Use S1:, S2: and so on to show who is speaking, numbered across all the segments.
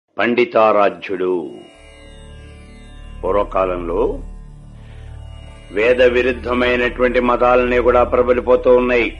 S1: పండితారాధ్యుడు పూర్వకాలంలో వేద విరుద్ధమైనటువంటి మతాలన్నీ కూడా ప్రబలిపోతూ ఉన్నాయి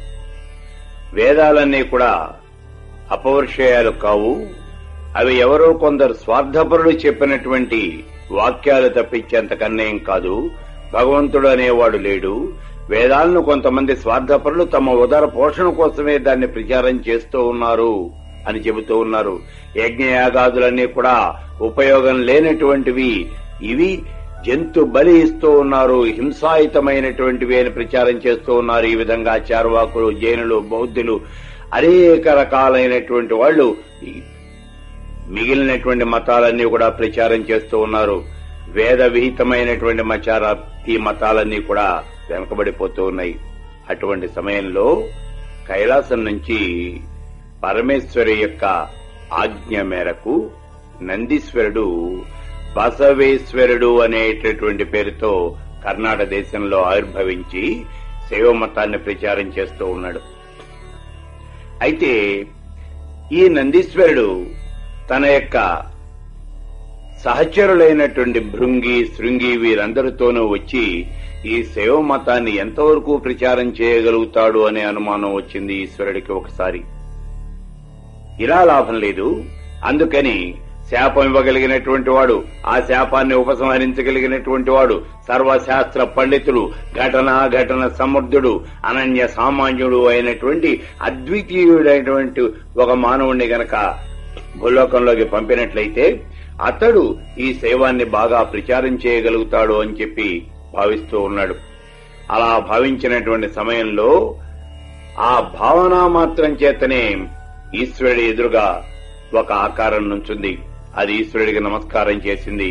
S1: వేదాలన్నీ కూడా అపౌరుషేయాలు కావు అవి ఎవరో కొందరు స్వార్థపరులు చెప్పినటువంటి వాక్యాలు తప్పించేంతకన్నేం కాదు భగవంతుడు అనేవాడు లేడు వేదాలను కొంతమంది స్వార్థపరులు తమ ఉదర పోషణ కోసమే దాన్ని ప్రచారం చేస్తూ ఉన్నారు అని చెబుతూ ఉన్నారు యజ్ఞయాగాదులన్నీ కూడా ఉపయోగం లేనటువంటివి ఇవి జంతు బలి ఇస్తూ ఉన్నారు హింసాయుతమైనటువంటివి అని ప్రచారం చేస్తూ ఉన్నారు ఈ విధంగా చార్వాకులు జైనులు బౌద్ధులు అనేక రకాలైనటువంటి వాళ్ళు ఈ మిగిలినటువంటి మతాలన్నీ కూడా ప్రచారం చేస్తూ ఉన్నారు వేద విహితమైనటువంటి మచార ఈ మతాలన్నీ కూడా వెనకబడిపోతూ ఉన్నాయి అటువంటి సమయంలో కైలాసం నుంచి పరమేశ్వరి యొక్క ఆజ్ఞ మేరకు నందీశ్వరుడు బసవేశ్వరుడు అనేటటువంటి పేరుతో కర్ణాటక దేశంలో ఆవిర్భవించి శైవ మతాన్ని ప్రచారం చేస్తూ ఉన్నాడు అయితే ఈ నందీశ్వరుడు తన యొక్క సహచరులైనటువంటి భృంగి శృంగి వీరందరితోనూ వచ్చి ఈ శైవ మతాన్ని ఎంతవరకు ప్రచారం చేయగలుగుతాడు అనే అనుమానం వచ్చింది ఈశ్వరుడికి ఒకసారి ఇలా లాభం లేదు అందుకని శాపం ఇవ్వగలిగినటువంటి వాడు ఆ శాపాన్ని ఉపసంహరించగలిగినటువంటి వాడు సర్వశాస్త్ర పండితుడు ఘటన ఘటన సమర్థుడు అనన్య సామాన్యుడు అయినటువంటి అద్వితీయుడైనటువంటి ఒక మానవుణ్ణి గనక భూలోకంలోకి పంపినట్లయితే అతడు ఈ శైవాన్ని బాగా ప్రచారం చేయగలుగుతాడు అని చెప్పి భావిస్తూ ఉన్నాడు అలా భావించినటువంటి సమయంలో ఆ భావన మాత్రం చేతనే ఈశ్వరుడి ఎదురుగా ఒక ఆకారం నుంచుంది అది ఈశ్వరుడికి నమస్కారం చేసింది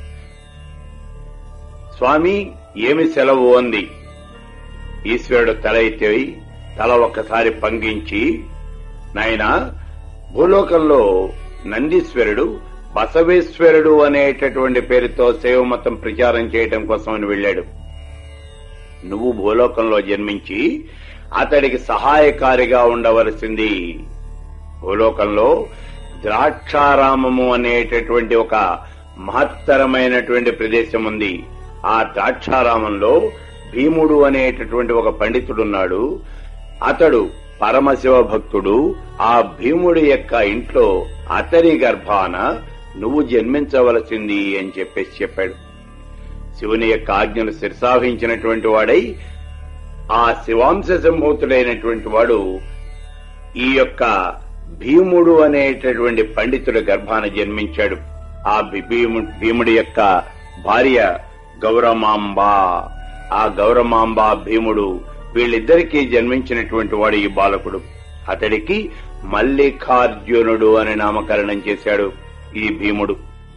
S1: స్వామి ఏమి సెలవు అంది ఈశ్వరుడు తల ఎత్తి తల ఒక్కసారి పంగించి నాయన భూలోకంలో నందీశ్వరుడు బసవేశ్వరుడు అనేటటువంటి పేరుతో శైవమతం ప్రచారం చేయటం కోసమని వెళ్ళాడు నువ్వు భూలోకంలో జన్మించి అతడికి సహాయకారిగా ఉండవలసింది భూలోకంలో ద్రాక్షారామము అనేటటువంటి ఒక మహత్తరమైనటువంటి ప్రదేశం ఉంది ఆ ద్రాక్షారామంలో భీముడు అనేటటువంటి ఒక పండితుడున్నాడు అతడు పరమశివ భక్తుడు ఆ భీముడి యొక్క ఇంట్లో అతని గర్భాన నువ్వు జన్మించవలసింది అని చెప్పేసి చెప్పాడు శివుని యొక్క ఆజ్ఞను శిరసాహించినటువంటి వాడై ఆ శివాంశ సంభూతుడైనటువంటి వాడు ఈ యొక్క భీముడు అనేటటువంటి పండితుడి గర్భాన జన్మించాడు ఆ భీము భీముడి యొక్క భార్య గౌరమాంబ ఆ గౌరమాంబ భీముడు వీళ్ళిద్దరికీ జన్మించినటువంటి వాడు ఈ బాలకుడు అతడికి మల్లికార్జునుడు అని నామకరణం చేశాడు ఈ భీముడు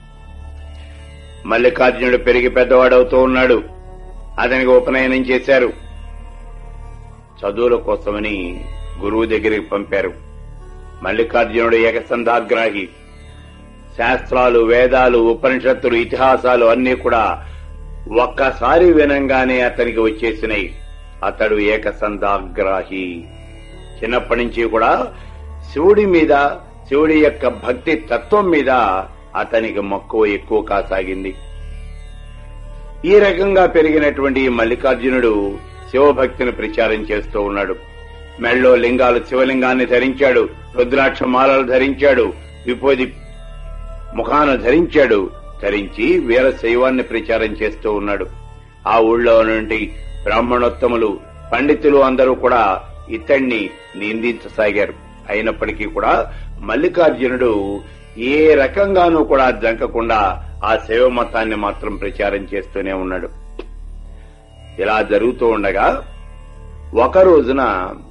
S1: మల్లికార్జునుడు పెరిగి పెద్దవాడవుతూ ఉన్నాడు అతనికి ఉపనయనం చేశారు చదువుల కోసమని గురువు దగ్గరికి పంపారు మల్లికార్జునుడు ఏకసంధాగ్రాహి శాస్త్రాలు వేదాలు ఉపనిషత్తులు ఇతిహాసాలు అన్ని కూడా ఒక్కసారి వినంగానే అతనికి వచ్చేసినాయి అతడు ఏకసంధాగ్రాహి చిన్నప్పటి నుంచి కూడా శివుడి మీద శివుడి యొక్క భక్తి తత్వం మీద అతనికి మక్కువ ఎక్కువ కాసాగింది ఈ రకంగా పెరిగినటువంటి ఈ మల్లికార్జునుడు శివభక్తిని ప్రచారం చేస్తూ ఉన్నాడు మెళ్ళో లింగాలు శివలింగాన్ని ధరించాడు రుద్రాక్ష మాలలు ధరించాడు విపోది ముఖాను ధరించాడు ధరించి వీర శైవాన్ని ప్రచారం చేస్తూ ఉన్నాడు ఆ ఊళ్ళో నుండి బ్రాహ్మణోత్తములు పండితులు అందరూ కూడా ఇతన్ని నిందించసాగారు అయినప్పటికీ కూడా మల్లికార్జునుడు ఏ రకంగానూ కూడా జంకకుండా ఆ శైవ మతాన్ని మాత్రం ప్రచారం చేస్తూనే ఉన్నాడు ఇలా జరుగుతూ ఉండగా ఒక రోజున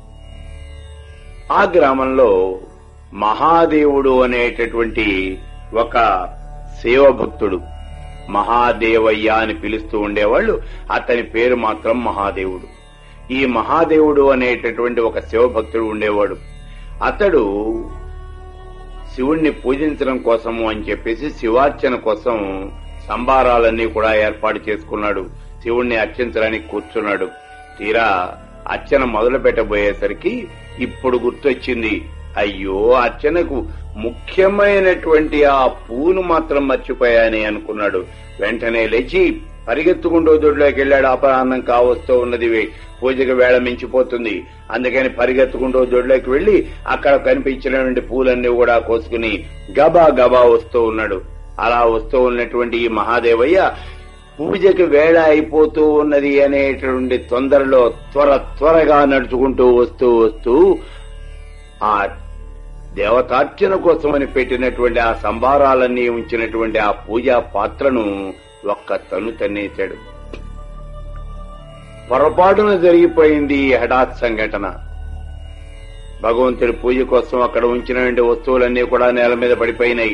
S1: ఆ గ్రామంలో మహాదేవుడు అనేటటువంటి ఒక శివభక్తుడు మహాదేవయ్య అని పిలుస్తూ ఉండేవాళ్ళు అతని పేరు మాత్రం మహాదేవుడు ఈ మహాదేవుడు అనేటటువంటి ఒక శివభక్తుడు ఉండేవాడు అతడు శివుణ్ణి పూజించడం కోసము అని చెప్పేసి శివార్చన కోసం సంబారాలన్నీ కూడా ఏర్పాటు చేసుకున్నాడు శివుణ్ణి అర్చించడానికి కూర్చున్నాడు తీరా అర్చన మొదలు పెట్టబోయేసరికి ఇప్పుడు గుర్తొచ్చింది అయ్యో అర్చనకు ముఖ్యమైనటువంటి ఆ పూను మాత్రం మర్చిపోయానే అనుకున్నాడు వెంటనే లేచి పరిగెత్తుకుంటూ దొడ్లోకి వెళ్ళాడు అపరాహ్నం కావస్తూ ఉన్నది పూజకు వేళ మించిపోతుంది అందుకని పరిగెత్తుకుంటూ దొడ్లోకి వెళ్లి అక్కడ కనిపించినటువంటి పూలన్నీ కూడా కోసుకుని గబా గబా వస్తూ ఉన్నాడు అలా వస్తూ ఉన్నటువంటి ఈ మహాదేవయ్య పూజకి వేళ అయిపోతూ ఉన్నది అనేటువంటి తొందరలో త్వర త్వరగా నడుచుకుంటూ వస్తూ వస్తూ ఆ దేవతార్చన కోసమని పెట్టినటువంటి ఆ సంభారాలన్నీ ఉంచినటువంటి ఆ పూజా పాత్రను ఒక్క తను తన్నేశాడు పొరపాటున జరిగిపోయింది ఈ హఠాత్ సంఘటన భగవంతుడి పూజ కోసం అక్కడ ఉంచినటువంటి వస్తువులన్నీ కూడా నేల మీద పడిపోయినాయి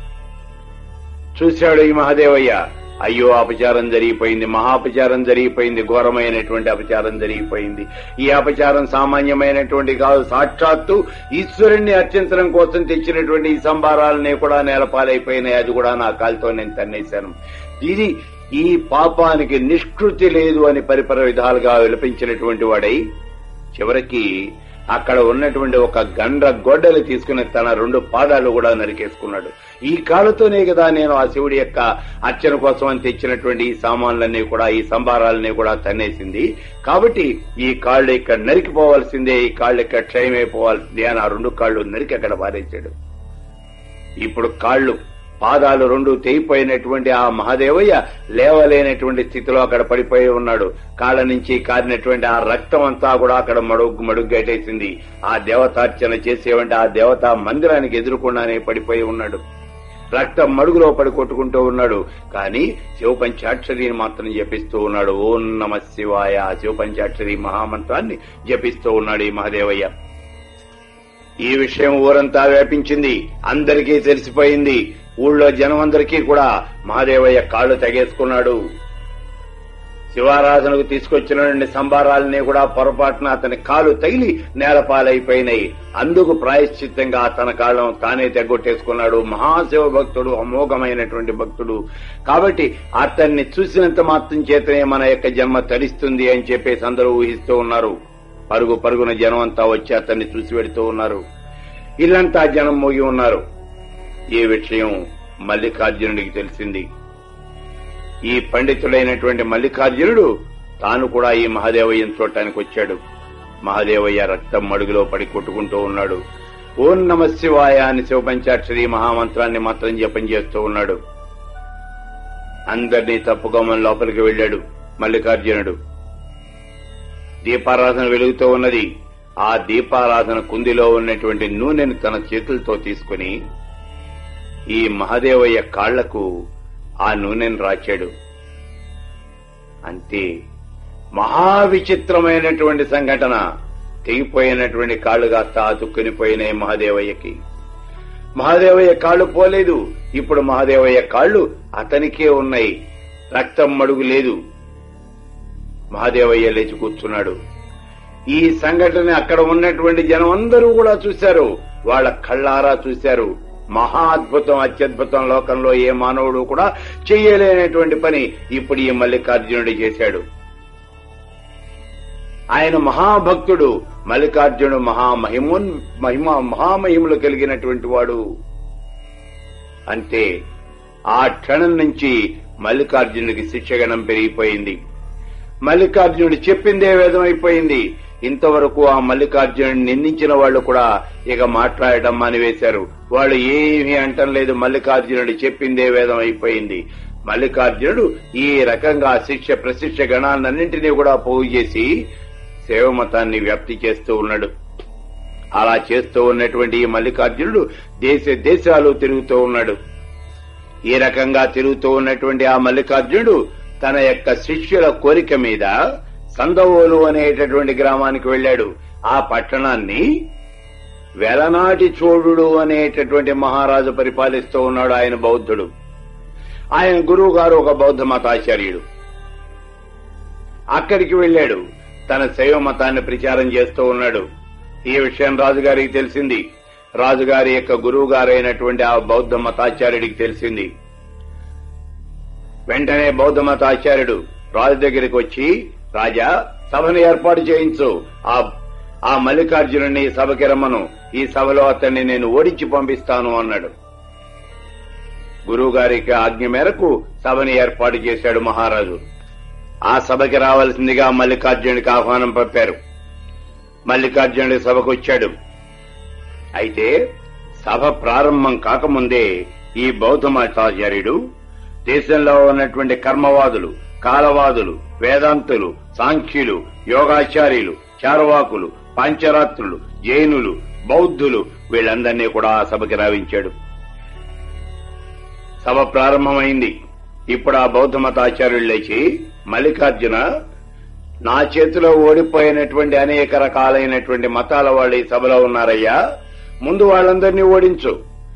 S1: చూశాడు ఈ మహాదేవయ్య అయ్యో అపచారం జరిగిపోయింది మహాపచారం జరిగిపోయింది ఘోరమైనటువంటి అపచారం జరిగిపోయింది ఈ అపచారం సామాన్యమైనటువంటి కాదు సాక్షాత్తు ఈశ్వరుణ్ణి అర్చించడం కోసం తెచ్చినటువంటి ఈ సంభారాలనే కూడా నేలపాలైపోయినాయి అది కూడా నా కాలుతో నేను తన్నేశాను ఇది ఈ పాపానికి నిష్కృతి లేదు అని పరిపర విధాలుగా విలపించినటువంటి వాడై చివరికి అక్కడ ఉన్నటువంటి ఒక గండ్ర గొడ్డలు తీసుకుని తన రెండు పాదాలు కూడా నరికేసుకున్నాడు ఈ కాళ్ళతోనే కదా నేను ఆ శివుడి యొక్క అర్చన కోసం అని తెచ్చినటువంటి ఈ సామాన్లన్నీ కూడా ఈ సంభారాలన్నీ కూడా తన్నేసింది కాబట్టి ఈ కాళ్ళు ఇక్కడ నరికిపోవాల్సిందే ఈ కాళ్ళు ఇక్కడ క్షయమైపోవాల్సిందే అని ఆ రెండు కాళ్ళు నరికి అక్కడ పారేశాడు ఇప్పుడు కాళ్ళు పాదాలు రెండు తెగిపోయినటువంటి ఆ మహాదేవయ్య లేవలేనటువంటి స్థితిలో అక్కడ పడిపోయి ఉన్నాడు కాళ్ళ నుంచి కారినటువంటి ఆ రక్తం అంతా కూడా అక్కడ మడుగు మడుగ్గట్టేసింది ఆ దేవతార్చన చేసేవంటి ఆ దేవతా మందిరానికి ఎదురుకుండానే పడిపోయి ఉన్నాడు రక్తం మడుగులో పడి కొట్టుకుంటూ ఉన్నాడు కానీ శివ పంచాక్షరిని మాత్రం జపిస్తూ ఉన్నాడు ఓం నమ శివాయ ఆ శివ పంచాక్షరి మహామంత్రాన్ని జపిస్తూ ఉన్నాడు ఈ మహాదేవయ్య ఈ విషయం ఊరంతా వ్యాపించింది అందరికీ తెలిసిపోయింది ఊళ్ళో జనం అందరికీ కూడా మహాదేవయ్య కాళ్ళు తెగేసుకున్నాడు శివారాధనకు తీసుకొచ్చిన సంబారాలన్నీ కూడా పొరపాటున అతని కాలు తగిలి నేలపాలైపోయినాయి అందుకు ప్రాయశ్చిత్తంగా తన కాళ్ళను తానే తెగొట్టేసుకున్నాడు మహాశివ భక్తుడు అమోఘమైనటువంటి భక్తుడు కాబట్టి అతన్ని చూసినంత మాత్రం చేతనే మన యొక్క జన్మ తరిస్తుంది అని చెప్పేసి అందరూ ఊహిస్తూ ఉన్నారు పరుగు పరుగున జనం అంతా వచ్చి అతన్ని చూసి వెడుతూ ఉన్నారు ఇల్లంతా జనం మోగి ఉన్నారు ఈ విషయం మల్లికార్జునుడికి తెలిసింది ఈ పండితుడైనటువంటి మల్లికార్జునుడు తాను కూడా ఈ మహాదేవయ్యను చూడటానికి వచ్చాడు మహాదేవయ్య రక్తం మడుగులో పడి కొట్టుకుంటూ ఉన్నాడు ఓం నమ శివాయ అని శివపంచాక్షరి మహామంత్రాన్ని మాత్రం జపం చేస్తూ ఉన్నాడు అందరినీ తప్పుకోమని లోపలికి వెళ్ళాడు మల్లికార్జునుడు దీపారాధన వెలుగుతూ ఉన్నది ఆ దీపారాధన కుందిలో ఉన్నటువంటి నూనెను తన చేతులతో తీసుకుని ఈ మహాదేవయ్య కాళ్లకు ఆ నూనెను రాచాడు అంతే మహావిచిత్రమైనటువంటి సంఘటన తెగిపోయినటువంటి కాళ్లు కాస్త అతుక్కునిపోయినాయి మహాదేవయ్యకి మహాదేవయ్య కాళ్లు పోలేదు ఇప్పుడు మహాదేవయ్య కాళ్లు అతనికే ఉన్నాయి రక్తం మడుగు లేదు మహాదేవయ్య లేచి కూర్చున్నాడు ఈ సంఘటన అక్కడ ఉన్నటువంటి జనం అందరూ కూడా చూశారు వాళ్ళ కళ్ళారా చూశారు మహా అద్భుతం అత్యద్భుతం లోకంలో ఏ మానవుడు కూడా చెయ్యలేనటువంటి పని ఇప్పుడు ఈ మల్లికార్జునుడు చేశాడు ఆయన మహాభక్తుడు మల్లికార్జునుడు మహామహిమోన్ మహిమ మహామహిములు కలిగినటువంటి వాడు అంతే ఆ క్షణం నుంచి మల్లికార్జునుడికి శిక్షగణం పెరిగిపోయింది మల్లికార్జునుడు చెప్పిందే వేదం అయిపోయింది ఇంతవరకు ఆ మల్లికార్జునుడిని నిందించిన వాళ్ళు కూడా ఇక మాట్లాడటం మానివేశారు వాళ్ళు ఏమీ అంటం లేదు మల్లికార్జునుడు చెప్పిందే వేదం అయిపోయింది మల్లికార్జునుడు ఈ రకంగా శిక్ష ప్రశిక్ష గణాలన్నింటినీ కూడా పోగు చేసి శైవమతాన్ని వ్యాప్తి చేస్తూ ఉన్నాడు అలా చేస్తూ ఉన్నటువంటి ఈ మల్లికార్జునుడు దేశ దేశాలు తిరుగుతూ ఉన్నాడు ఈ రకంగా తిరుగుతూ ఉన్నటువంటి ఆ మల్లికార్జునుడు తన యొక్క శిష్యుల కోరిక మీద సందవోలు అనేటటువంటి గ్రామానికి వెళ్ళాడు ఆ పట్టణాన్ని వెలనాటి చోళుడు అనేటటువంటి మహారాజు పరిపాలిస్తూ ఉన్నాడు ఆయన బౌద్ధుడు ఆయన గురువు గారు ఒక బౌద్ధ మతాచార్యుడు అక్కడికి వెళ్ళాడు తన శైవ మతాన్ని ప్రచారం చేస్తూ ఉన్నాడు ఈ విషయం రాజుగారికి తెలిసింది రాజుగారి యొక్క గురువు గారైనటువంటి ఆ బౌద్ధ మతాచార్యుడికి తెలిసింది వెంటనే బౌద్ధ మతాచార్యుడు రాజు దగ్గరికి వచ్చి రాజా సభను ఏర్పాటు చేయించు ఆ ఆ మల్లికార్జునుని సభకి రమ్మను ఈ సభలో అతన్ని నేను ఓడించి పంపిస్తాను అన్నాడు గురువు గారికి ఆజ్ఞ మేరకు సభని ఏర్పాటు చేశాడు మహారాజు ఆ సభకి రావాల్సిందిగా మల్లికార్జునుడికి ఆహ్వానం పంపారు మల్లికార్జునుడి సభకు వచ్చాడు అయితే సభ ప్రారంభం కాకముందే ఈ బౌద్ధ మతాచార్యుడు దేశంలో ఉన్నటువంటి కర్మవాదులు కాలవాదులు వేదాంతులు సాంఖ్యులు యోగాచార్యులు చారవాకులు పంచరాత్రులు జైనులు బౌద్ధులు వీళ్ళందరినీ కూడా ఆ సభకి రావించాడు సభ ప్రారంభమైంది ఇప్పుడు ఆ బౌద్ధ మతాచార్యులు లేచి మల్లికార్జున నా చేతిలో ఓడిపోయినటువంటి అనేక రకాలైనటువంటి మతాల వాళ్ళు ఈ సభలో ఉన్నారయ్యా ముందు వాళ్ళందరినీ ఓడించు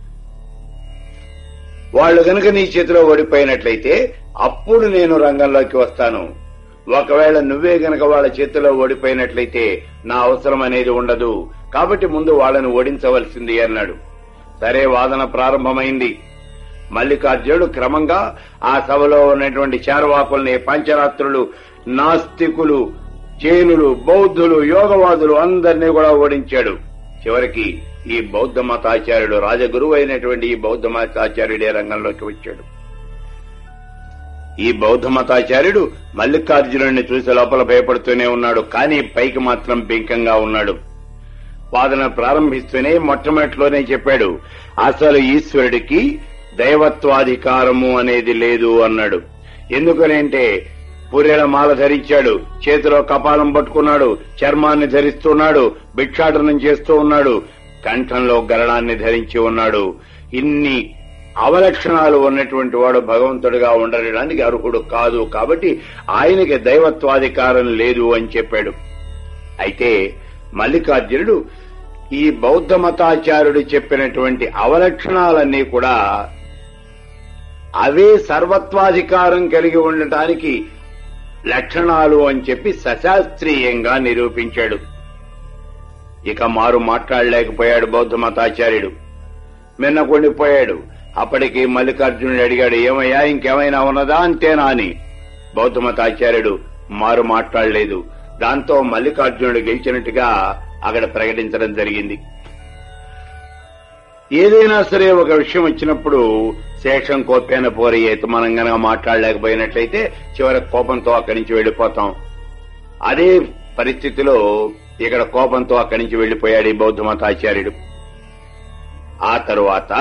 S1: వాళ్ళు గనుక నీ చేతిలో ఓడిపోయినట్లయితే అప్పుడు నేను రంగంలోకి వస్తాను ఒకవేళ నువ్వే గనక వాళ్ళ చేతిలో ఓడిపోయినట్లయితే నా అవసరం అనేది ఉండదు కాబట్టి ముందు వాళ్ళని ఓడించవలసింది అన్నాడు సరే వాదన ప్రారంభమైంది మల్లికార్జునుడు క్రమంగా ఆ సభలో ఉన్నటువంటి చారవాకుల్ని పంచరాత్రులు నాస్తికులు జైనులు బౌద్ధులు యోగవాదులు అందరినీ కూడా ఓడించాడు చివరికి ఈ బౌద్ధ మతాచార్యుడు రాజగురువు అయినటువంటి ఈ బౌద్ధ మతాచార్యుడే రంగంలోకి వచ్చాడు ఈ బౌద్ధ మతాచార్యుడు మల్లికార్జునుడిని చూసి లోపల భయపడుతూనే ఉన్నాడు కానీ పైకి మాత్రం బింకంగా ఉన్నాడు వాదన ప్రారంభిస్తూనే మొట్టమొదటిలోనే చెప్పాడు అసలు ఈశ్వరుడికి దైవత్వాధికారము అనేది లేదు అన్నాడు ఎందుకనంటే పుర్రెల మాల ధరించాడు చేతిలో కపాలం పట్టుకున్నాడు చర్మాన్ని ధరిస్తున్నాడు భిక్షాటనం చేస్తూ ఉన్నాడు కంఠంలో గరడాన్ని ధరించి ఉన్నాడు ఇన్ని అవలక్షణాలు ఉన్నటువంటి వాడు భగవంతుడిగా ఉండడానికి అర్హుడు కాదు కాబట్టి ఆయనకి దైవత్వాధికారం లేదు అని చెప్పాడు అయితే మల్లికార్జునుడు ఈ బౌద్ధ మతాచార్యుడు చెప్పినటువంటి అవలక్షణాలన్నీ కూడా అవే సర్వత్వాధికారం కలిగి ఉండటానికి లక్షణాలు అని చెప్పి సశాస్త్రీయంగా నిరూపించాడు ఇక మారు మాట్లాడలేకపోయాడు బౌద్ధ మతాచార్యుడు మిన్నకొండిపోయాడు అప్పటికి మల్లికార్జునుడు అడిగాడు ఏమయ్యా ఇంకేమైనా ఉన్నదా అంతేనా అని బౌద్ధ మతాచార్యుడు మారు మాట్లాడలేదు దాంతో మల్లికార్జునుడు గెలిచినట్టుగా అక్కడ ప్రకటించడం జరిగింది ఏదైనా సరే ఒక విషయం వచ్చినప్పుడు శేషం కోపేన పోరయ్యేత మనం గనక మాట్లాడలేకపోయినట్లయితే చివరి కోపంతో అక్కడి నుంచి వెళ్లిపోతాం అదే పరిస్థితిలో ఇక్కడ కోపంతో అక్కడి నుంచి వెళ్లిపోయాడు ఈ బౌద్ధ మతాచార్యుడు ఆ తరువాత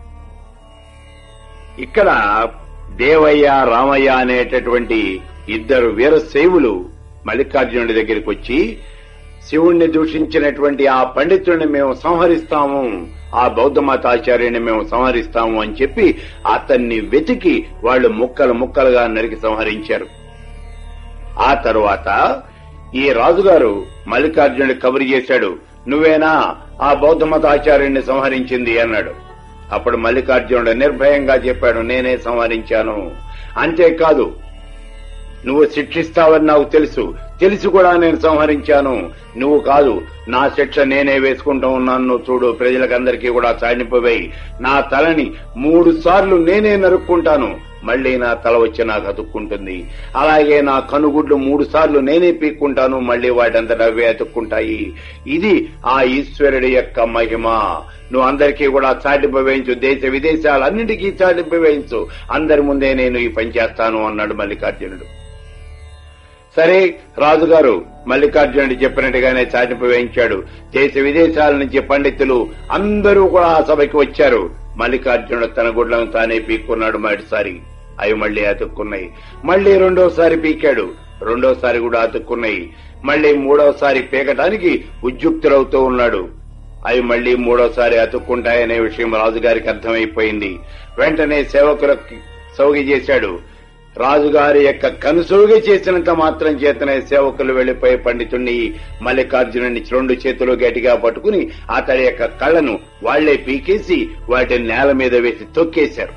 S1: ఇక్కడ దేవయ్య రామయ్య అనేటటువంటి ఇద్దరు వీరశైవులు మల్లికార్జునుడి దగ్గరికి వచ్చి శివుణ్ణి దూషించినటువంటి ఆ పండితుడిని మేము సంహరిస్తాము ఆ బౌద్ధ మతాచార్యుని మేము సంహరిస్తాము అని చెప్పి అతన్ని వెతికి వాళ్ళు ముక్కలు ముక్కలుగా నరికి సంహరించారు ఆ తరువాత ఈ రాజుగారు మల్లికార్జునుడి కబురు చేశాడు నువ్వేనా ఆ బౌద్ధ మతాచార్యుడిని సంహరించింది అన్నాడు అప్పుడు మల్లికార్జునుడు నిర్భయంగా చెప్పాడు నేనే సంహరించాను అంతేకాదు నువ్వు శిక్షిస్తావని నాకు తెలుసు తెలిసి కూడా నేను సంహరించాను నువ్వు కాదు నా శిక్ష నేనే వేసుకుంటూ ఉన్నాను నువ్వు చూడు ప్రజలకందరికీ కూడా చాటింపవేయి నా తలని మూడు సార్లు నేనే నరుక్కుంటాను మళ్లీ నా తల వచ్చి నాకు అతుక్కుంటుంది అలాగే నా కనుగుడ్లు మూడు సార్లు నేనే పీక్కుంటాను మళ్లీ వాటంతట అవే అతుక్కుంటాయి ఇది ఆ ఈశ్వరుడి యొక్క మహిమ నువ్వు అందరికీ కూడా చాటింపు వేయించు దేశ విదేశాలన్నింటికీ చాటింపు వేయించు అందరి ముందే నేను ఈ పని చేస్తాను అన్నాడు మల్లికార్జునుడు సరే రాజుగారు మల్లికార్జునుడు చెప్పినట్టుగానే చాటింపు వేయించాడు దేశ విదేశాల నుంచి పండితులు అందరూ కూడా ఆ సభకి వచ్చారు మల్లికార్జునుడు తన గుడ్లను తానే పీక్కున్నాడు మొదటిసారి అవి మళ్లీ అతుక్కున్నాయి మళ్లీ రెండోసారి పీకాడు రెండోసారి కూడా అతుక్కున్నాయి మళ్లీ మూడోసారి పీకటానికి ఉద్యుక్తులవుతూ ఉన్నాడు అవి మళ్లీ మూడోసారి అతుక్కుంటాయనే విషయం రాజుగారికి అర్థమైపోయింది వెంటనే సేవకులకు సౌగి చేశాడు రాజుగారి యొక్క కనుసోగి చేసినంత మాత్రం చేతనే సేవకులు వెళ్లిపోయి పండితుణ్ణి మల్లికార్జునుని రెండు చేతులు గట్టిగా పట్టుకుని అతడి యొక్క కళ్ళను వాళ్లే పీకేసి వాటిని నేల మీద వేసి తొక్కేశారు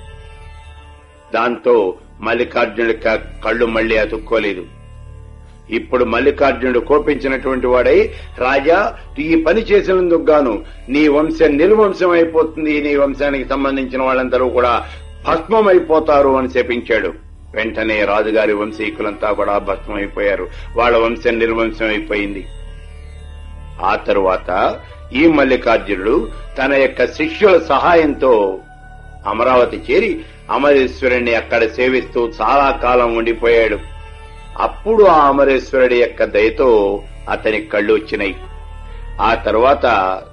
S1: దాంతో మల్లికార్జునుడి క- కళ్ళు మళ్లీ అతుక్కోలేదు ఇప్పుడు మల్లికార్జునుడు కోపించినటువంటి వాడై రాజా ఈ పని చేసినందుకు గాను నీ వంశం నిర్వంశం అయిపోతుంది నీ వంశానికి సంబంధించిన వాళ్ళందరూ కూడా భస్మం అయిపోతారు అని శపించాడు వెంటనే రాజుగారి వంశీకులంతా కూడా భస్మం అయిపోయారు వాళ్ళ వంశం నిర్వంశం అయిపోయింది ఆ తరువాత ఈ మల్లికార్జునుడు తన యొక్క శిష్యుల సహాయంతో అమరావతి చేరి అమరేశ్వరుణ్ణి అక్కడ సేవిస్తూ చాలా కాలం ఉండిపోయాడు అప్పుడు ఆ అమరేశ్వరుడి యొక్క దయతో అతని కళ్ళు వచ్చినాయి ఆ తర్వాత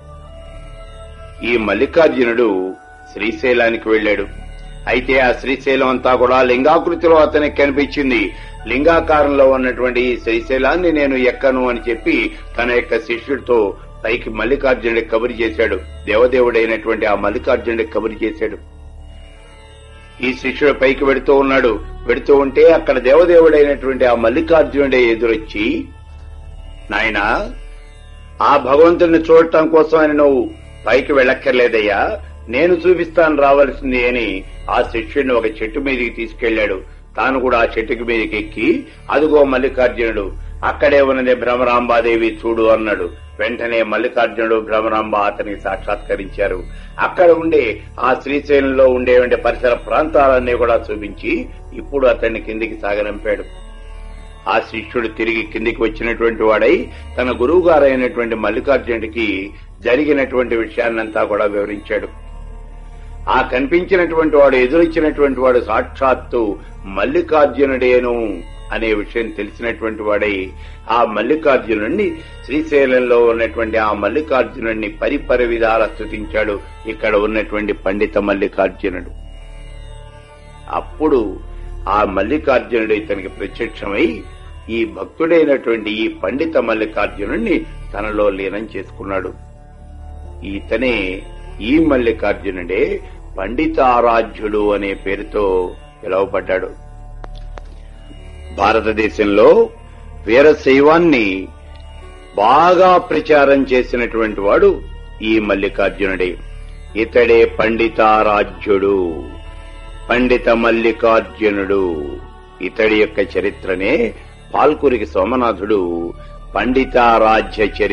S1: ఈ మల్లికార్జునుడు శ్రీశైలానికి వెళ్ళాడు అయితే ఆ శ్రీశైలం అంతా కూడా లింగాకృతిలో అతనికి కనిపించింది లింగాకారంలో ఉన్నటువంటి ఈ శ్రీశైలాన్ని నేను ఎక్కను అని చెప్పి తన యొక్క శిష్యుడితో పైకి మల్లికార్జునుడికి కబురు చేశాడు దేవదేవుడైనటువంటి ఆ మల్లికార్జునుడికి కబురు చేశాడు ఈ శిష్యుడు పైకి వెడుతూ ఉన్నాడు వెడుతూ ఉంటే అక్కడ దేవదేవుడైనటువంటి ఆ మల్లికార్జునుడే ఎదురొచ్చి నాయనా ఆ భగవంతుడిని చూడటం కోసం అని నువ్వు పైకి వెళ్ళక్కర్లేదయ్యా నేను చూపిస్తాను రావాల్సింది అని ఆ శిష్యుడిని ఒక చెట్టు మీదకి తీసుకెళ్లాడు తాను కూడా ఆ చెట్టుకి మీదకి ఎక్కి అదిగో మల్లికార్జునుడు అక్కడే ఉన్నది భ్రమరాంబాదేవి చూడు అన్నాడు వెంటనే మల్లికార్జునుడు భ్రమరాంబ అతనికి సాక్షాత్కరించారు అక్కడ ఉండే ఆ శ్రీశైలంలో ఉండే పరిసర ప్రాంతాలన్నీ కూడా చూపించి ఇప్పుడు అతన్ని కిందికి సాగనంపాడు ఆ శిష్యుడు తిరిగి కిందికి వచ్చినటువంటి వాడై తన గురువు గారైనటువంటి మల్లికార్జునుడికి జరిగినటువంటి విషయాన్నంతా కూడా వివరించాడు ఆ కనిపించినటువంటి వాడు ఎదురొచ్చినటువంటి వాడు సాక్షాత్తు మల్లికార్జునుడేను అనే విషయం తెలిసినటువంటి వాడై ఆ మల్లికార్జునుడిని శ్రీశైలంలో ఉన్నటువంటి ఆ మల్లికార్జునుడిని పరిపరి విధాల స్థుతించాడు ఇక్కడ ఉన్నటువంటి పండిత మల్లికార్జునుడు అప్పుడు ఆ మల్లికార్జునుడు ఇతనికి ప్రత్యక్షమై ఈ భక్తుడైనటువంటి ఈ పండిత మల్లికార్జునుడిని తనలో లీనం చేసుకున్నాడు ఇతనే ఈ మల్లికార్జునుడే పండితారాధ్యుడు అనే పేరుతో పిలువబడ్డాడు భారతదేశంలో వీరశైవాన్ని బాగా ప్రచారం చేసినటువంటి వాడు ఈ మల్లికార్జునుడే ఇతడే పండితారాధ్యుడు పండిత మల్లికార్జునుడు ఇతడి యొక్క చరిత్రనే పాల్కురికి సోమనాథుడు పండితారాధ్య చరిత్ర